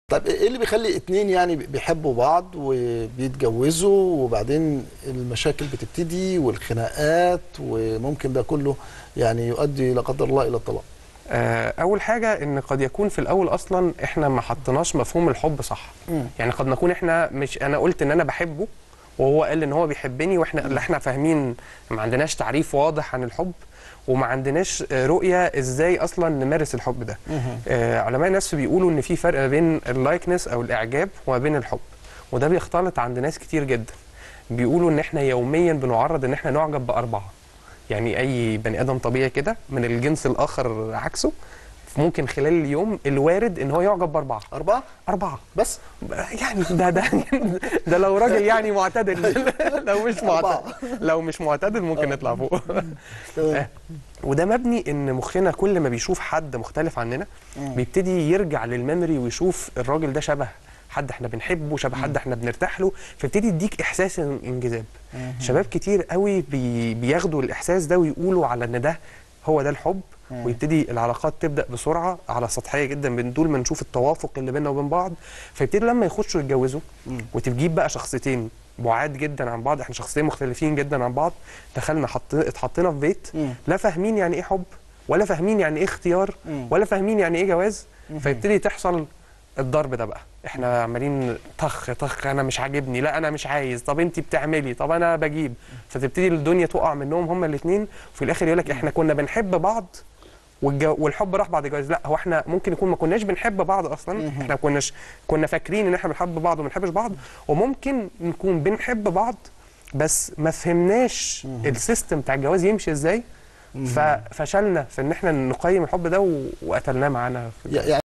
طب ايه اللي بيخلي اتنين يعني بيحبوا بعض وبيتجوزوا وبعدين المشاكل بتبتدي والخناقات وممكن ده كله يعني يؤدي لا قدر الله الى الطلاق آه، اول حاجه ان قد يكون في الاول اصلا احنا ما حطيناش مفهوم الحب صح مم. يعني قد نكون احنا مش انا قلت ان انا بحبه وهو قال ان هو بيحبني واحنا اللي احنا فاهمين ما عندناش تعريف واضح عن الحب وما عندناش آه، رؤيه ازاي اصلا نمارس الحب ده آه، علماء النفس بيقولوا ان في فرق ما بين اللايكنس او الاعجاب وما بين الحب وده بيختلط عند ناس كتير جدا بيقولوا ان احنا يوميا بنعرض ان احنا نعجب باربعه يعني اي بني ادم طبيعي كده من الجنس الاخر عكسه ممكن خلال اليوم الوارد ان هو يعجب باربعه اربعه اربعه بس يعني ده ده ده لو راجل يعني معتدل لو مش أربعة. معتدل لو مش معتدل ممكن نطلع فوق تمام وده مبني ان مخنا كل ما بيشوف حد مختلف عننا مم. بيبتدي يرجع للميموري ويشوف الراجل ده شبه حد احنا بنحبه شبه حد احنا بنرتاح له فيبتدي يديك احساس الانجذاب شباب كتير قوي بي بياخدوا الاحساس ده ويقولوا على ان ده هو ده الحب مم. ويبتدي العلاقات تبدا بسرعه على سطحيه جدا من دول ما نشوف التوافق اللي بيننا وبين بعض فيبتدي لما يخشوا يتجوزوا مم. وتجيب بقى شخصيتين بعاد جدا عن بعض احنا شخصيتين مختلفين جدا عن بعض دخلنا حط... اتحطينا في بيت مم. لا فاهمين يعني ايه حب ولا فاهمين يعني ايه اختيار مم. ولا فاهمين يعني ايه جواز مم. فيبتدي تحصل الضرب ده بقى احنا عمالين طخ طخ انا مش عاجبني لا انا مش عايز طب انت بتعملي طب انا بجيب فتبتدي الدنيا تقع منهم هما الاثنين وفي الاخر يقول لك احنا كنا بنحب بعض والجو والحب راح بعد الجواز لا هو احنا ممكن يكون ما كناش بنحب بعض اصلا مهم. احنا كناش كنا فاكرين ان احنا بنحب بعض وما بنحبش بعض وممكن نكون بنحب بعض بس ما فهمناش مهم. السيستم بتاع الجواز يمشي ازاي ففشلنا في ان احنا نقيم الحب ده و- وقتلناه معانا في يعني